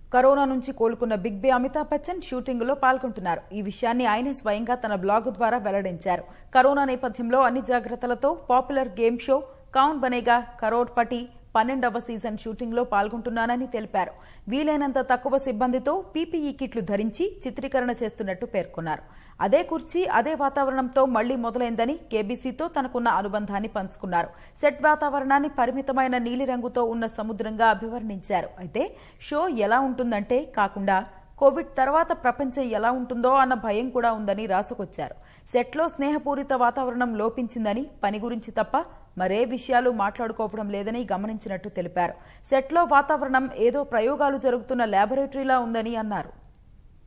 corona నుంచి కోలుకున్న big B Amitabh Bachchan shooting లో పాల్గొంటున్నారు ఈ విషయాన్ని ఆయనే స్వయంగా తన బ్లాగ్ ద్వారా వెల్లడించారు కరోనా నేపథ్యంలో అన్ని జాగ్రత్తలతో popular game show Kaun Banega Crorepati పన్నెండవ సీజన్ షూటింగ్ లో పాల్గొంటున్నానని తెలిపారు వీలైనంత తక్కువ సిబ్బందితో పీపీఈ కిట్లు ధరించి చిత్రీకరణ చేస్తున్నట్టు పేర్కొన్నారు అదే కుర్చీ అదే వాతావరణంతో మళ్లీ మొదలైందని కేబీసీతో తనకున్న అనుబంధాన్ని పంచుకున్నారు సెట్ వాతావరణాన్ని పరిమితమైన నీలిరంగుతో ఉన్న సముద్రంగా అభివర్ణించారు అయితే షో ఎలా ఉంటుందంటే కాకుండా కోవిడ్ తర్వాత ప్రపంచం ఎలా ఉంటుందో అన్న భయం కూడా ఉందని రాసుకొచ్చారు సెట్లో స్నేహపూరిత వాతావరణం లోపించిందని పని గురించి తప్ప మరే విషయాలు మాట్లాడుకోవడం లేదని గమనించినట్టు తెలిపారు సెట్లో వాతావరణం ఏదో ప్రయోగాలు జరుగుతున్న ల్యాబొరేటరీలా ఉందని అన్నారు